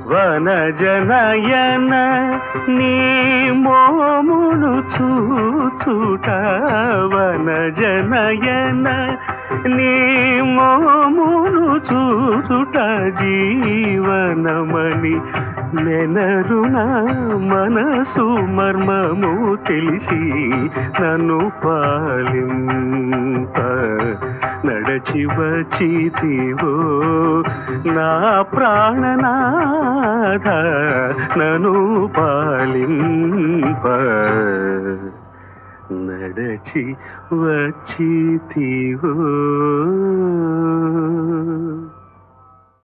వనజనయన నీ మోమును చూచుట వనజనయన నీ మోమును చూచుట జీవనమణి నెనరుణ మనసు మర్మము తెలిసి నన్ను పాలింప నడచి వచ్చితివో నా ప్రాణనాథ నన్ను పాలింప నడచి వచ్చితివో